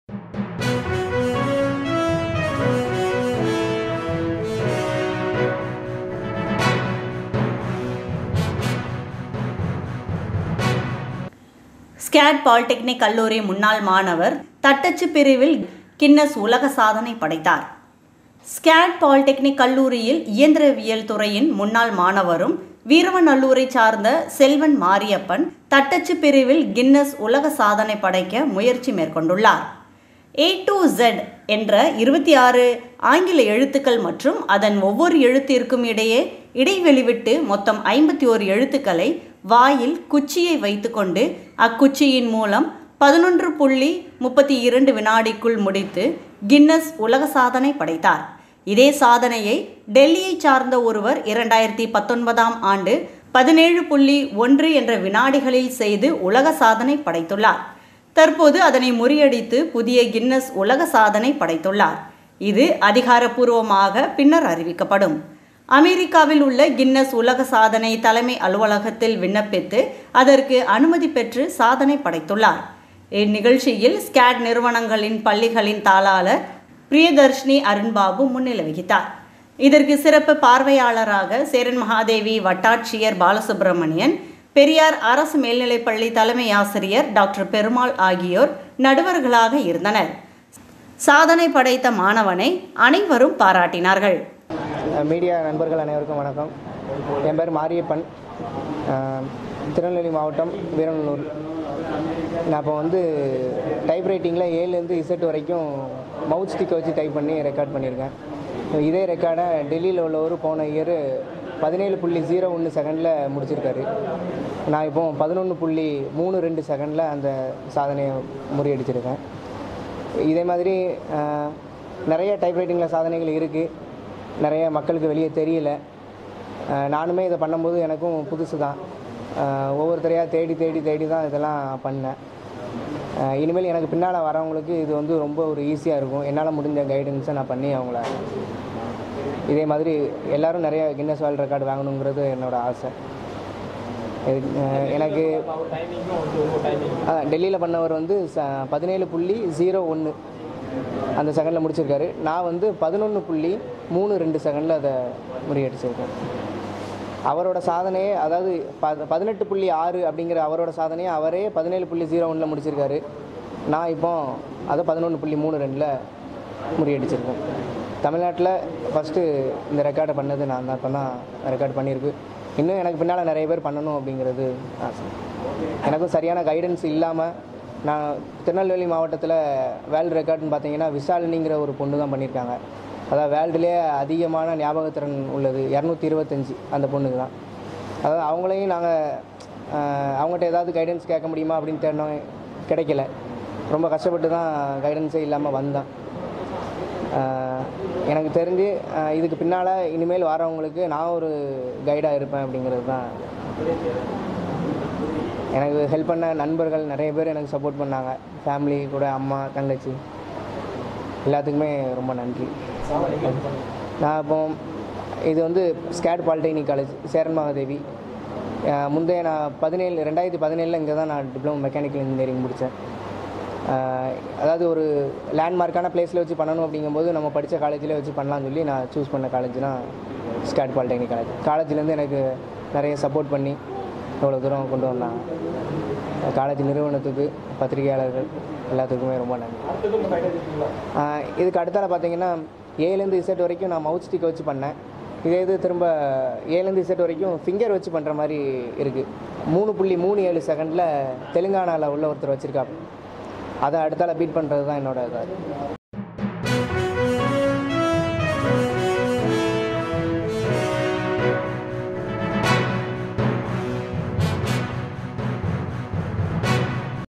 skate polytechnic கல்லூரி முன்னாள் மாணவர் தட்டச்சு பிரிவில் கின்னஸ் உலக சாதனை படைத்தார் ஸ்கேட் பாலிடெக்னிக் கல்லூரியில் இயந்திரவியல் துறையின் முன்னாள் மாணவரும் வீரவநல்லூரை சார்ந்த செல்வன் மாரியப்பன் தட்டச்சு பிரிவில் கின்னஸ் உலக சாதனை படைக்க முயற்சி மேற்கொண்டுள்ளார் ஏ டு ஜெட் என்ற இருபத்தி ஆறு ஆங்கில எழுத்துக்கள் மற்றும் அதன் ஒவ்வொரு எழுத்திற்கும் இடையே இடைவெளி விட்டு மொத்தம் ஐம்பத்தி ஓரு எழுத்துக்களை வாயில் குச்சியை வைத்துக்கொண்டு அக்குச்சியின் மூலம் பதினொன்று புள்ளி முப்பத்தி இரண்டு வினாடிக்குள் முடித்து கின்னஸ் உலக சாதனை படைத்தார் இதே சாதனையை டெல்லியை சார்ந்த ஒருவர் இரண்டாயிரத்தி பத்தொன்பதாம் ஆண்டு பதினேழு புள்ளி ஒன்று என்ற வினாடிகளில் செய்து உலக சாதனை படைத்துள்ளார் தற்போது அதனை முறியடித்து புதிய கின்னஸ் உலக சாதனை படைத்துள்ளார் இது அதிகாரப்பூர்வமாக பின்னர் அறிவிக்கப்படும் அமெரிக்காவில் உள்ள கின்னஸ் உலக சாதனை தலைமை அலுவலகத்தில் விண்ணப்பித்து அதற்கு அனுமதி பெற்று சாதனை படைத்துள்ளார் இந்நிகழ்ச்சியில் ஸ்கேட் நிறுவனங்களின் பள்ளிகளின் தாளாளர் பிரியதர்ஷினி அருண்பாபு முன்னிலை வகித்தார் இதற்கு சிறப்பு பார்வையாளராக சேரன் மகாதேவி வட்டாட்சியர் பாலசுப்பிரமணியன் பெரியார் அரசு மேல்நிலைப்பள்ளி தலைமை ஆசிரியர் டாக்டர் பெருமாள் ஆகியோர் நடுவர்களாக இருந்தனர் சாதனை படைத்த மாணவனை அனைவரும் பாராட்டினார்கள் மீடியா நண்பர்கள் அனைவருக்கும் வணக்கம் என் பேர் மாரியப்பன் அஹ், திருநெல்வேலி மாவட்டம் வீரநல்லூர் நான் இப்போ வந்து டைப் ரைட்டிங்கில் ஏழுலேருந்து இசட் வரைக்கும் மவுத் ஸ்டிக்கை வச்சு டைப் பண்ணி ரெக்கார்ட் பண்ணியிருக்கேன் இப்போ இதே ரெக்கார்டை டெல்லியில் உள்ளவர் போன இயர் பதினேழு புள்ளி ஜீரோ ஒன்று செகண்டில் முடிச்சிருக்காரு நான் இப்போ பதினொன்று புள்ளி மூணு ரெண்டு செகண்டில் அந்த சாதனையை முறியடிச்சிருக்கேன் இதே மாதிரி அஹ், நிறைய டைப் ரைட்டிங்கில் சாதனைகள் இருக்குது நிறைய மக்களுக்கு வெளியே தெரியல அஹ், நானுமே இதை பண்ணும்போது எனக்கும் புதுசு தான் அஹ், ஒவ்வொருத்தரையாக தேடி தேடி தேடி தான் இதெல்லாம் பண்ணேன் அஹ், இனிமேல் எனக்கு பின்னால் வரவங்களுக்கு இது வந்து ரொம்ப ஒரு ஈஸியாக இருக்கும் என்னால் முடிஞ்ச கைடன்ஸை நான் பண்ணி அவங்கள இதே மாதிரி எல்லாரும் நிறைய கின்னஸ் வேர்ல்ட் ரெக்கார்டு வாங்கணுங்கிறது என்னோடய ஆசை இது, அஹ், எனக்கு டெல்லியில் பண்ணவர் வந்து ச பதினேழு புள்ளி ஜீரோ ஒன்று அந்த செகண்டில் முடிச்சிருக்காரு நான் வந்து பதினொன்று புள்ளி மூணு ரெண்டு செகண்டில் அதை முறியடிச்சிருக்கேன் அவரோட சாதனையே அதாவது ப பதினெட்டு புள்ளி ஆறு அப்படிங்கிற அவரோட சாதனையை அவரே பதினேழு புள்ளி ஜீரோ ஒன்றில் முடிச்சிருக்காரு நான் இப்போ அதை பதினொன்று புள்ளி மூணு ரெண்டில் முறியடிச்சிருக்கேன் தமிழ்நாட்டில் ஃபஸ்ட்டு இந்த ரெக்கார்டை பண்ணது நான் தான் இப்போ தான் ரெக்கார்ட் பண்ணியிருக்கு இன்னும் எனக்கு பின்னால் நிறைய பேர் பண்ணணும் அப்படிங்கிறது ஆசை எனக்கும் சரியான கைடன்ஸ் இல்லாமல் நான் திருநெல்வேலி மாவட்டத்தில் வேர்ல்டு ரெக்கார்டுன்னு பார்த்தீங்கன்னா விஷாலினிங்கிற ஒரு பொண்ணு தான் பண்ணியிருக்காங்க அதாவது வேர்ல்டுலேயே அதிகமான ஞாபகத்திறன் உள்ளது இரநூத்தி இருபத்தஞ்சி அந்த பொண்ணுக்கு தான் அதாவது அவங்களையும் நாங்கள் அவங்ககிட்ட ஏதாவது கைடன்ஸ் கேட்க முடியுமா அப்படின்னு தேடினோம் கிடைக்கல ரொம்ப கஷ்டப்பட்டு தான் கைடன்ஸே இல்லாமல் வந்தேன் ஆஹ் எனக்கு தெரிஞ்சு ஆஹ் இதுக்கு பின்னால் இனிமேல் வரவங்களுக்கு நான் ஒரு கைடாக இருப்பேன் அப்படிங்கிறது தான் எனக்கு ஹெல்ப் பண்ண நண்பர்கள் நிறைய பேர் எனக்கு சப்போர்ட் பண்ணாங்க ஃபேமிலி கூட அம்மா தங்கச்சி எல்லாத்துக்குமே ரொம்ப நன்றி நான் இப்போ இது வந்து SCAD polytechnic college Cheranmahadevi அஹ் முந்தைய நான் பதினேழு ரெண்டாயிரத்தி பதினேழில் இங்கே தான் நான் டிப்ளமோ மெக்கானிக்கல் இன்ஜினியரிங் முடித்தேன் அதாவது ஒரு லேண்ட்மார்க்கான பிளேஸில் வச்சு பண்ணணும் அப்படிங்கும்போது நம்ம படித்த காலேஜில் வச்சு பண்ணலாம்னு சொல்லி நான் சூஸ் பண்ண காலேஜ்னா ஸ்கேட் பாலிடெக்னிக் காலேஜ் காலேஜ்லேருந்து எனக்கு நிறைய சப்போர்ட் பண்ணி இவ்வளோ தூரம் கொண்டு வந்தாங்க காலேஜ் நிறுவனத்துக்கு பத்திரிகையாளர்கள் எல்லாத்துக்குமே ரொம்ப நன்றி ஆஹ் இதுக்கு அடுத்தால பார்த்தீங்கன்னா ஏலேருந்து இசட் வரைக்கும் நான் மவுத் ஸ்டிக் வச்சு பண்ணேன் இதே இது திரும்ப ஏலேருந்து இசட் வரைக்கும் ஃபிங்கர் வச்சு பண்ணுற மாதிரி இருக்குது மூணு புள்ளி மூணு ஏழு செகண்டில் தெலுங்கானாவில் உள்ள ஒருத்தர் வச்சுருக்காப்பு அதை அடுத்தால பீட் பண்ணுறது தான் என்னோட இதாக